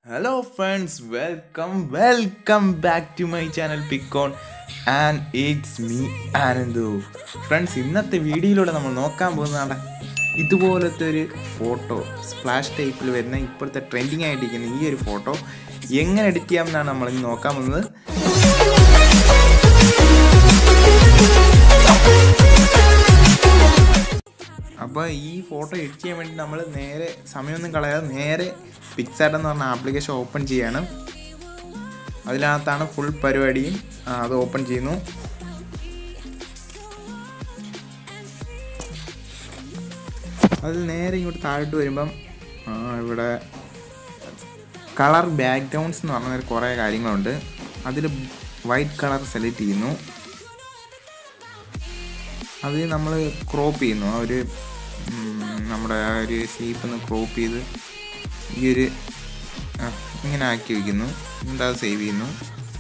hello friends welcome welcome back to my channel Picon and it's me Anandu friends ഇന്നത്തെ വീഡിയോയിലൂടെ നമ്മൾ നോക്കാൻ പോകുന്നതാണ് ഇതുപോലത്തെ ഒരു ഫോട്ടോ സ്പ്ലാഷ് ടൈപ്പിൽ വരുന്ന ഇപ്പോഴത്തെ ട്രെൻഡിങ് ആയിട്ടിരിക്കുന്ന ഈ ഒരു ഫോട്ടോ എങ്ങനെ എഡിറ്റ് ചെയ്യാമെന്നാണ് നമ്മൾ ഇന്ന് നോക്കാൻ പോകുന്നത് അപ്പോൾ ഈ ഫോട്ടോ എഡിറ്റ് ചെയ്യാൻ വേണ്ടി നമ്മൾ നേരെ സമയമൊന്നും കളയാതെ നേരെ പിക്സാർട്ട് എന്ന് പറഞ്ഞ ആപ്ലിക്കേഷൻ ഓപ്പൺ ചെയ്യാണ് അതിനകത്താണ് ഫുൾ പരിപാടിയും ആ, അത് ഓപ്പൺ ചെയ്യുന്നു അത് നേരെ ഇങ്ങോട്ട് താഴോട്ട് വരുമ്പം ആ, ഇവിടെ കളർ ബാക്ക്ഗ്രൗണ്ട്സ് എന്ന് പറഞ്ഞ കുറേ കാര്യങ്ങളുണ്ട് അതിൽ വൈറ്റ് കളർ സെലക്ട് ചെയ്യുന്നു അത് നമ്മൾ ക്രോപ്പ് ചെയ്യുന്നു ആ ഒരു ഉം, നമ്മുടെ ആ ഒരു ഷേപ്പ് ഒന്ന് ക്രോപ്പ് ചെയ്ത് ഈ ഒരു ആ, ഇങ്ങനെ ആക്കി വയ്ക്കുന്നു എന്നിട്ട് അത് സേവ് ചെയ്യുന്നു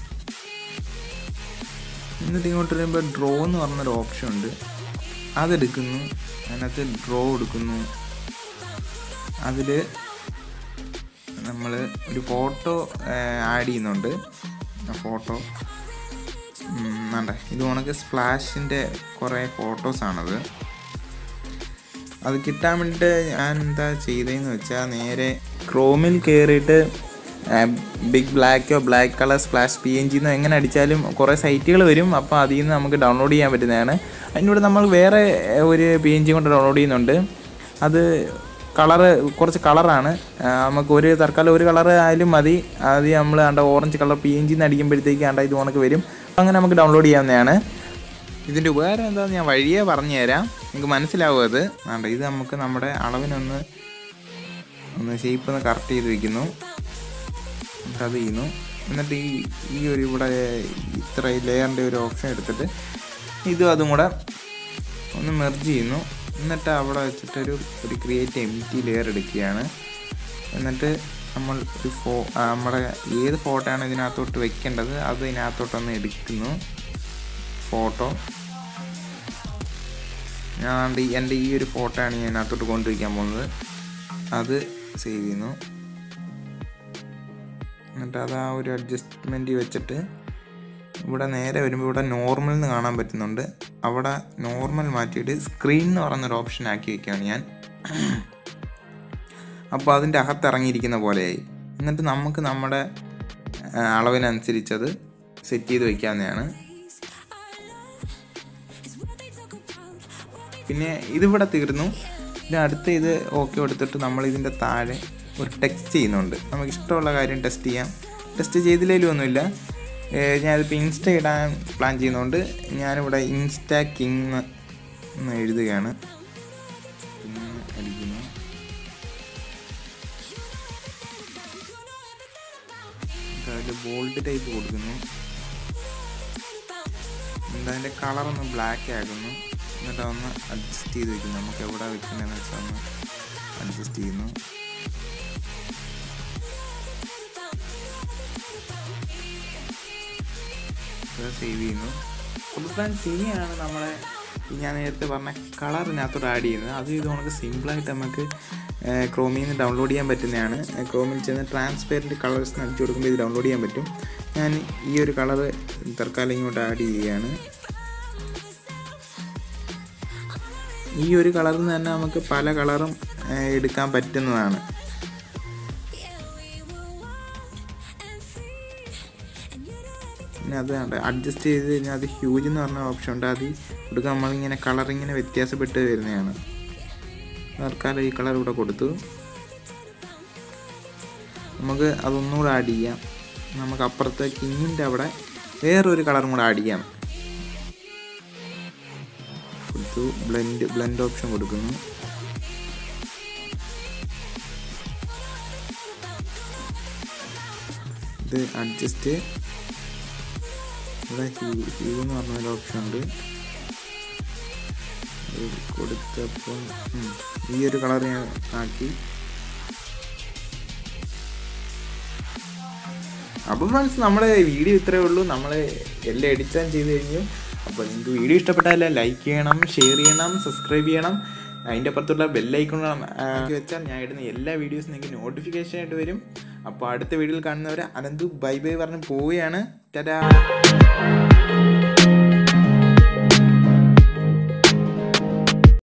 എന്നിട്ട് ഇങ്ങോട്ട് വരുമ്പോൾ ഡ്രോ എന്ന് പറഞ്ഞൊരു ഓപ്ഷൻ ഉണ്ട് അതെടുക്കുന്നു അതിനകത്ത് ഡ്രോ എടുക്കുന്നു അതിൽ നമ്മൾ ഒരു ഫോട്ടോ ആഡ് ചെയ്യുന്നുണ്ട് ആ ഫോട്ടോ വേണ്ട ഇത് ഉണക്ക് സ്പ്ലാഷിൻ്റെ കുറേ ഫോട്ടോസാണത് അത് കിട്ടാൻ വേണ്ടിയിട്ട് ഞാൻ എന്താ ചെയ്തതെന്ന് വെച്ചാൽ നേരെ ക്രോമിൽ കയറിയിട്ട് ബിഗ് ബ്ലാക്കോ black colour splash P N ജിന്നോ എങ്ങനെ അടിച്ചാലും കുറേ സൈറ്റുകൾ വരും അപ്പോൾ അതിൽ നിന്ന് നമുക്ക് ഡൗൺലോഡ് ചെയ്യാൻ പറ്റുന്നതാണ് അതിനൂടെ നമ്മൾ വേറെ ഏർ, ഒരു പി എൻ ജി കൊണ്ട് ഡൗൺലോഡ് ചെയ്യുന്നുണ്ട് അത് കളറ് കുറച്ച് കളറാണ് നമുക്ക് ഒരു തൽക്കാലം ഒരു കളർ ആയാലും മതി അത് നമ്മൾ കണ്ട ഓറഞ്ച് കളർ പി എൻ ജിന്ന് അടിക്കുമ്പോഴത്തേക്ക് കണ്ട ഇത് ഉണക്ക് വരും അപ്പം അങ്ങനെ നമുക്ക് ഡൗൺലോഡ് ചെയ്യാവുന്നതാണ് ഇതിൻ്റെ ഉപകാരം എന്താണെന്ന് ഞാൻ വഴിയേ പറഞ്ഞു തരാം നിങ്ങൾക്ക് മനസ്സിലാവും അത് വേണ്ട ഇത് നമുക്ക് നമ്മുടെ അളവിനൊന്ന് ഒന്ന് ഷേപ്പ് ഒന്ന് കറക്റ്റ് ചെയ്ത് വെക്കുന്നു എന്നിട്ട് അത് ചെയ്യുന്നു എന്നിട്ട് ഈ ഈ ഒരു ഇവിടെ ഇത്ര ലെയറിൻ്റെ ഒരു ഓപ്ഷൻ എടുത്തിട്ട് ഇതും അതും കൂടെ ഒന്ന് മെർജ് ചെയ്യുന്നു എന്നിട്ട് അവിടെ വെച്ചിട്ട് ഒരു ഒരു ക്രിയേറ്റ് എം ടി ലെയർ എടുക്കുകയാണ് എന്നിട്ട് നമ്മൾ ഒരു ഫോ ആ, നമ്മുടെ ഏത് ഫോട്ടോ ആണ് ഇതിനകത്തോട്ട് വെക്കേണ്ടത് അത് ഇതിനകത്തോട്ടൊന്ന് എടുക്കുന്നു ഫോട്ടോ ഞാൻ ദേ എൻ്റെ ഈ ഒരു ഫോട്ടോ ആണ് ഞാൻ ഇതിനകത്തോട്ട് കൊണ്ടുവയ്ക്കാൻ പോകുന്നത് അത് സേവ് ചെയ്യുന്നു എന്നിട്ട് അത് ആ ഒരു അഡ്ജസ്റ്റ്മെൻറ്റ് വെച്ചിട്ട് ഇവിടെ നേരെ വരുമ്പോൾ ഇവിടെ നോർമൽ എന്ന് കാണാൻ പറ്റുന്നുണ്ട് അവിടെ നോർമൽ മാറ്റിയിട്ട് സ്ക്രീൻ എന്ന് പറയുന്നൊരു ഓപ്ഷൻ ആക്കി വെക്കുകയാണ് ഞാൻ അപ്പോൾ അതിൻ്റെ അകത്ത് ഇറങ്ങിയിരിക്കുന്ന പോലെയായി എന്നിട്ട് നമുക്ക് നമ്മുടെ ആ, അളവിനനുസരിച്ചത് സെറ്റ് ചെയ്ത് വെക്കാവുന്നതാണ് പിന്നെ ഇതിവിടെ തീർന്നു പിന്നെ അടുത്ത ഇത് ഓക്കെ കൊടുത്തിട്ട് നമ്മൾ ഇതിൻ്റെ താഴെ ഒരു ടെക്സ്റ്റ് ചെയ്യുന്നുണ്ട് നമുക്ക് ഇഷ്ടമുള്ള കാര്യം ടെസ്റ്റ് ചെയ്യാം ടെസ്റ്റ് ചെയ്തില്ലേലും ഒന്നുമില്ല ഏർ ഞാനിപ്പോൾ ഇൻസ്റ്റ ഇടാൻ പ്ലാൻ ചെയ്യുന്നതുകൊണ്ട് ഞാനിവിടെ ഇൻസ്റ്റ കിങ് എന്ന് എഴുതുകയാണ് കിങ് അടിക്കുന്നു അതിൽ ബോൾഡ് ടൈപ്പ് കൊടുക്കുന്നു എന്നിട്ട് അതിൻ്റെ കളറൊന്ന് ബ്ലാക്ക് ആക്കുന്നു എന്നിട്ട് ഒന്ന് അഡ്ജസ്റ്റ് ചെയ്ത് വെക്കുന്നു നമുക്ക് എവിടെ വെക്കുന്നതെന്ന് വെച്ചാൽ ഒന്ന് അഡ്ജസ്റ്റ് ചെയ്യുന്നു സേവ് ചെയ്യുന്നു അപ്പോൾ ഫ്രണ്ട്സ് ഇനിയാണ് നമ്മളെ ഈ ഞാൻ നേരത്തെ പറഞ്ഞ കളറിനകത്തോട്ട് ആഡ് ചെയ്യുന്നത് അത് ഇത് നമുക്ക് സിമ്പിളായിട്ട് നമുക്ക് ക്രോമിൽ നിന്ന് ഡൗൺലോഡ് ചെയ്യാൻ പറ്റുന്നതാണ് ക്രോമിൽ ചെന്ന് ട്രാൻസ്പെറൻറ്റ് കളേഴ്സ് അടിച്ചു കൊടുക്കുമ്പോൾ ഇത് ഡൗൺലോഡ് ചെയ്യാൻ പറ്റും ഞാൻ ഈ ഒരു കളർ തൽക്കാലം ഇങ്ങോട്ട് ആഡ് ചെയ്യുകയാണ് ഈ ഒരു കളറിൽ നിന്ന് തന്നെ നമുക്ക് പല കളറും ഏഹ്, എടുക്കാൻ പറ്റുന്നതാണ് പിന്നെ അത് അഡ്ജസ്റ്റ് ചെയ്ത് കഴിഞ്ഞാൽ അത് ഹ്യൂജ് എന്ന് പറഞ്ഞ ഓപ്ഷൻ ഉണ്ട് അത് കൊടുക്കാൻ നമ്മളിങ്ങനെ കളർ ഇങ്ങനെ വ്യത്യാസപ്പെട്ട് വരുന്നതാണ് തൽക്കാലം ഈ കളർ ഇവിടെ കൊടുത്തു നമുക്ക് അതൊന്നുകൂടെ ആഡ് ചെയ്യാം നമുക്ക് അപ്പുറത്തെ കിങ്ങിൻ്റെ അവിടെ വേറൊരു കളറും കൂടെ ആഡ് ചെയ്യാം കൊടുത്തു ബ്ലെൻഡ് ബ്ലെൻഡ് ഓപ്ഷൻ കൊടുക്കുന്നു ഇത് അഡ്ജസ്റ്റ് ഇവിടെ ഹ്യൂ ഹ്യൂ എന്ന് പറഞ്ഞൊരു ഓപ്ഷൻ ഉണ്ട് ഇത് കൊടുത്തപ്പം ഉം, ഈ ഒരു കളർ ഞാൻ ആക്കി അപ്പോൾ ഫ്രണ്ട്സ് നമ്മുടെ വീഡിയോ ഇത്രയേ ഉള്ളൂ നമ്മൾ എല്ലാം എഡിറ്റ് ചെയ്ത് കഴിഞ്ഞു അപ്പോൾ നിങ്ങൾക്ക് വീഡിയോ ഇഷ്ടപ്പെട്ടാൽ ലൈക്ക് ചെയ്യണം ഷെയർ ചെയ്യണം സബ്സ്ക്രൈബ് ചെയ്യണം അതിൻ്റെ അപ്പുറത്തുള്ള ബെല്ലൈക്കൺ വെച്ചാൽ ഞാൻ ഇടുന്ന എല്ലാ വീഡിയോസും നിങ്ങൾക്ക് നോട്ടിഫിക്കേഷൻ ആയിട്ട് വരും അപ്പോൾ അടുത്ത വീഡിയോയിൽ കാണുന്നവരെ അനന്തു ബൈ ബൈ പറഞ്ഞ് പോവുകയാണ് ടാറ്റാ